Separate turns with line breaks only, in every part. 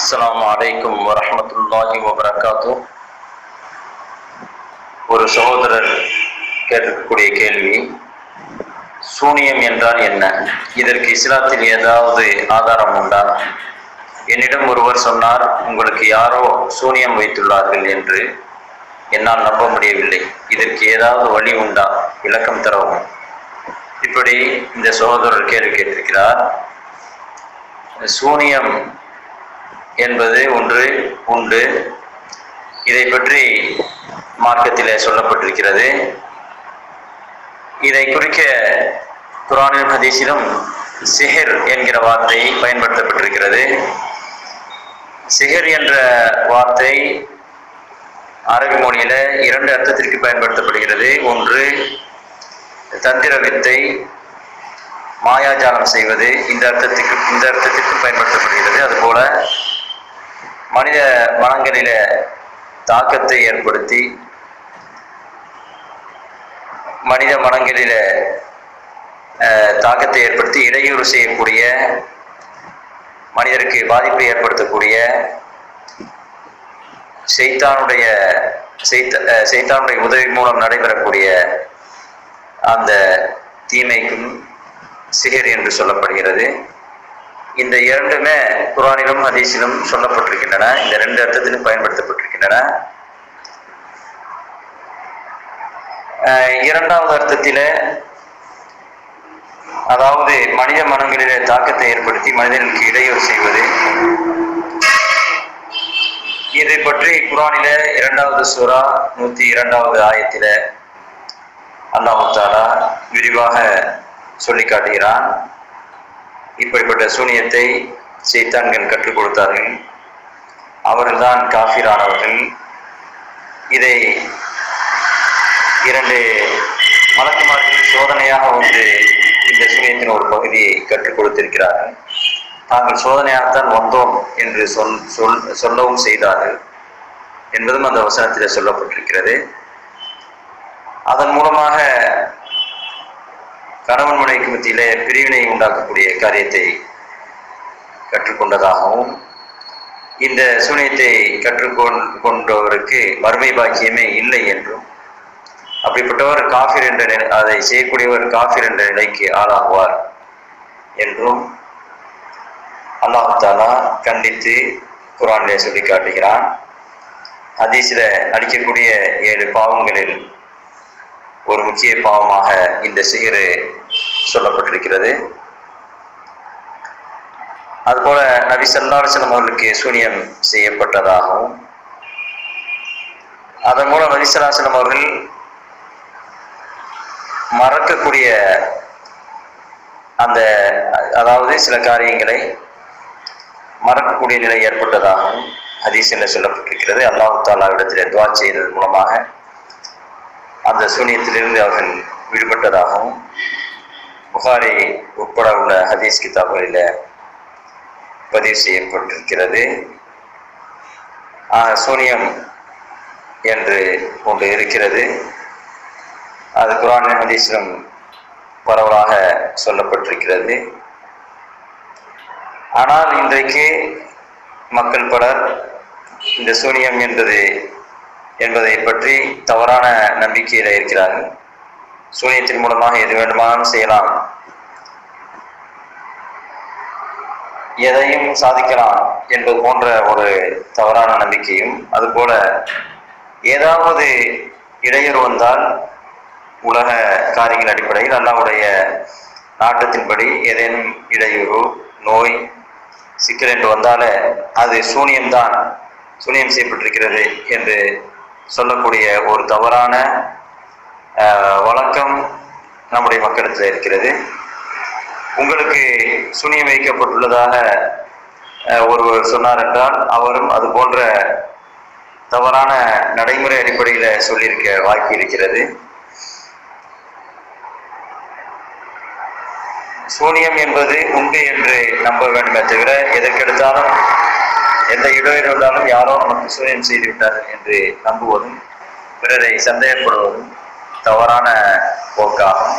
அஸ்ஸலாமு அலைக்கும் வரஹ்மத்துல்லாஹி வபரகாத்து ஒரு சகோதரர் கேட்டிருக்கக்கூடிய கேள்வி சூனியம் என்றால் என்ன இதற்கு இஸ்லாத்தில் ஏதாவது ஆதாரம் உண்டா என்னிடம் ஒருவர் சொன்னார் உங்களுக்கு யாரோ சூனியம் வைத்துள்ளார்கள் என்று என்னால் நம்ப முடியவில்லை இதற்கு ஏதாவது வழி உண்டா விளக்கம் தரவும் இப்படி இந்த சகோதரர் கேள்வி கேட்டிருக்கிறார் சூனியம் என்பது ஒன்று உண்டு இதை பற்றி மார்க்கத்திலே சொல்லப்பட்டிருக்கிறது இதை குறிக்க குரானிலும் ஹதீஸிலும் சிஹர் என்கிற வார்த்தை பயன்படுத்தப்பட்டிருக்கிறது சிஹர் என்ற வார்த்தை அரபி மொழியில இரண்டு அர்த்தத்திற்கு பயன்படுத்தப்படுகிறது ஒன்று தந்திர வித்தை மாயாஜாலம் செய்வது இந்த அர்த்தத்துக்கு இந்த அர்த்தத்திற்கும் பயன்படுத்தப்படுகிறது அதுபோல மனித மனங்களில தாக்கத்தை ஏற்படுத்தி மனித மனங்களில அஹ், தாக்கத்தை ஏற்படுத்தி இடையூறு செய்யக்கூடிய மனிதருக்கு பாதிப்பை ஏற்படுத்தக்கூடிய செய்தானுடைய செய்த அஹ், செய்தானுடைய உதவி மூலம் நடைபெறக்கூடிய அந்த தீமைக்கும் சிகர் என்று சொல்லப்படுகிறது இந்த இரண்டுமே குரானிலும் ஹதீஸிலும் சொல்லப்பட்டிருக்கின்றன இந்த ரெண்டு அர்த்தத்திலும் பயன்படுத்தப்பட்டிருக்கின்றன அஹ் இரண்டாவது அர்த்தத்தில அதாவது மனித மனங்களிலே தாக்கத்தை ஏற்படுத்தி மனிதர்களுக்கு இடையூறு செய்வது இதை பற்றி குரானில இரண்டாவது சூரா நூத்தி இரண்டாவது ஆயத்தில அல்லாஹு தாலா விரிவாக சொல்லி காட்டுகிறான் இப்படிப்பட்ட சூனியத்தை சைத்தான்கள் கற்றுக் கொடுத்தார்கள் அவர்கள்தான் காஃபிரானவர்கள் இதை இரண்டு மலக்குமார்கள் சோதனையாக வந்து இந்த சூனியத்தின் ஒரு பகுதியை கற்றுக் கொடுத்திருக்கிறார்கள் தாங்கள் சோதனையாகத்தான் வந்தோம் என்று சொல் சொல் சொல்லவும் செய்தார்கள் என்பதும் அந்த வசனத்தில் சொல்லப்பட்டிருக்கிறது அதன் மூலமாக கணவன் மனைவிக்கு மத்தியிலே பிரிவினை உண்டாக்கக்கூடிய காரியத்தை கற்றுக்கொண்டதாகவும் இந்த சூனியத்தை கற்றுக்கொண் கொண்டவருக்கு மறுமை பாக்கியமே இல்லை என்றும் அப்படிப்பட்டவர் காஃபிர் என்ற நிலை அதை செய்யக்கூடியவர் காஃபிர் என்ற நிலைக்கு ஆளாகுவார் என்றும் அல்லாஹ் தாலா கண்டித்து குரானிலே சொல்லி காட்டுகிறான் ஹதீஸில் அடிக்கக்கூடிய ஏழு பாவங்களில் ஒரு முக்கிய பாவமாக இந்த சிகரு சொல்லப்பட்டிருக்கிறது அதுபோல நபி சல்லாசலம் அவர்களுக்கு சூனியம் செய்யப்பட்டதாகவும் அதன் மூலம் நபி சல்லாசலம் அவர்கள் மறக்கக்கூடிய அந்த அதாவது சில காரியங்களை மறக்கக்கூடிய நிலை ஏற்பட்டதாகவும் ஹதீஸில் சொல்லப்பட்டிருக்கிறது அல்லாஹு தாலாவிடத்தில் துவா செய்ததன் மூலமாக அந்த சூனியத்திலிருந்து அவர்கள் விடுபட்டதாகவும் புகாரி உட்பட உள்ள ஹதீஸ் கிதாபுகளில் பதிவு செய்யப்பட்டிருக்கிறது ஆக சூனியம் என்று ஒன்று இருக்கிறது அது குரான் ஹதீஸிலும் பரவலாக சொல்லப்பட்டிருக்கிறது ஆனால் இன்றைக்கு மக்கள் பலர் இந்த சூனியம் என்பது என்பதை பற்றி தவறான நம்பிக்கையில் இருக்கிறார்கள் சூனியத்தின் மூலமாக எது வேண்டுமானாலும் செய்யலாம் எதையும் சாதிக்கலாம் என்பது போன்ற ஒரு தவறான நம்பிக்கையும் அதுபோல ஏதாவது இடையூறு வந்தால் உலக காரியங்கள் அடிப்படையில் அல்லாவுடைய நாட்டத்தின்படி ஏதேனும் இடையூறு நோய் சிக்கல் என்று வந்தாலே அது சூனியம்தான் சூனியம் செய்யப்பட்டிருக்கிறது என்று சொல்லக்கூடிய ஒரு தவறான ஆஹ், வழக்கம் நம்முடைய மக்களிடத்தில் இருக்கிறது உங்களுக்கு சூனியம் வைக்கப்பட்டுள்ளதாக ஆஹ், ஒருவர் சொன்னார் என்றால் அவரும் அது போன்ற தவறான நடைமுறை அடிப்படையில் சொல்லியிருக்க வாய்ப்பு இருக்கிறது சூனியம் என்பது உண்டு என்று நம்ப வேண்டுமே தவிர எதற்கெடுத்தாலும் எந்த இடையூறு வந்தாலும் யாரோ நமக்கு சூனியம் செய்து விட்டார்கள் என்று நம்புவதும் பிறரை சந்தேகப்படுவதும் தவறான போக்காகும்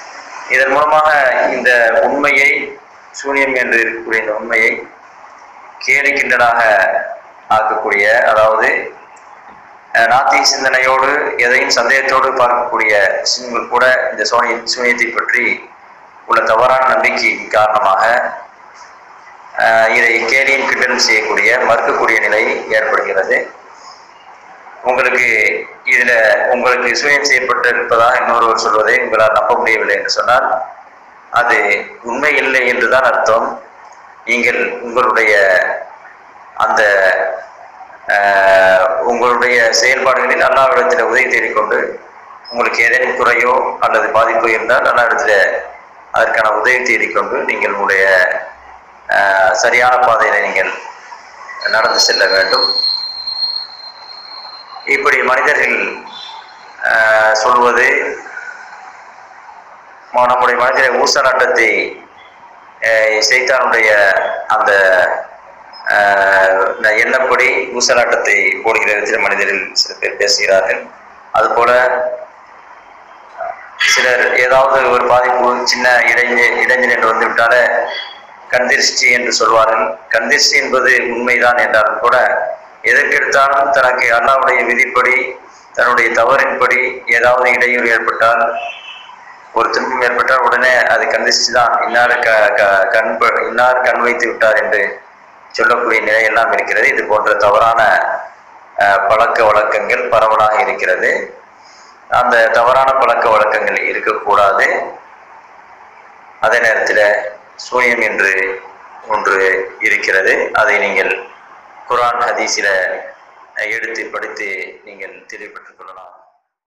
இதன் மூலமாக இந்த உண்மையை சூனியம் என்று இருக்கக்கூடிய இந்த உண்மையை கேலி கிண்டலாக ஆக்கக்கூடிய அதாவது அஹ், நாத்திக சிந்தனையோடு எதையும் சந்தேகத்தோடு பார்க்கக்கூடிய முஸ்லிம்கள் கூட இந்த சோனி சூனியத்தை பற்றி உள்ள தவறான நம்பிக்கைக்கு காரணமாக அஹ், இதை கேலியும் கிண்டலும் செய்யக்கூடிய மறுக்கக்கூடிய நிலை ஏற்படுகிறது உங்களுக்கு இதுல உங்களுக்கு சுயம் செய்யப்பட்டு இருப்பதாக இன்னொருவர் சொல்வதை உங்களால் நம்ப முடியவில்லை என்று சொன்னால் அது உண்மை இல்லை என்றுதான் அர்த்தம் நீங்கள் உங்களுடைய அந்த ஆஹ், உங்களுடைய செயல்பாடுகளில் அல்லாவிடத்தில் உதவி தேடிக்கொண்டு உங்களுக்கு ஏதேனும் குறையோ அல்லது பாதிப்போ இருந்தால் அல்லாவிடத்தில் அதற்கான உதவி தேடிக்கொண்டு நீங்கள் உங்களுடைய ஆஹ், சரியான பாதையில நீங்கள் நடந்து செல்ல வேண்டும் இப்படி மனிதர்கள் ஆஹ், சொல்வது ம- நம்முடைய மனிதரை ஊசலாட்டத்தை ஆஹ், சைத்தானுடைய அந்த ஆஹ், எண்ணப்படி ஊசலாட்டத்தை போடுகிற விதத்தில் மனிதர்கள் சில பேர் பேசுகிறார்கள் அதுபோல சிலர் ஏதாவது ஒரு பாதிப்பு சின்ன இடைஞ்ச இடைஞ்சல் என்று வந்துவிட்டாலே கண்திருஷ்டி என்று சொல்வார்கள் கண்திருஷ்டி என்பது உண்மைதான் என்றாலும் கூட எதற்கெடுத்தாலும் தனக்கு அல்லாவுடைய விதிப்படி தன்னுடைய தவறின்படி ஏதாவது இடையூறு ஏற்பட்டால் ஒரு துன்பம் ஏற்பட்டால் உடனே அது கண்திருஷ்டி தான் இன்னார் க க- கண் ப- இன்னார் கண் வைத்து விட்டார் என்று சொல்லக்கூடிய நிலையெல்லாம் இருக்கிறது இது போன்ற தவறான அஹ், பழக்க வழக்கங்கள் பரவலாக இருக்கிறது அந்த தவறான பழக்க வழக்கங்கள் இருக்கக்கூடாது அதே நேரத்தில் சூனியம் என்று ஒன்று இருக்கிறது அதை நீங்கள் குர்ஆன் ஹதீஸில் எடுத்து படித்து நீங்கள் தெளிவுபட்டுக் கொள்ளலாம்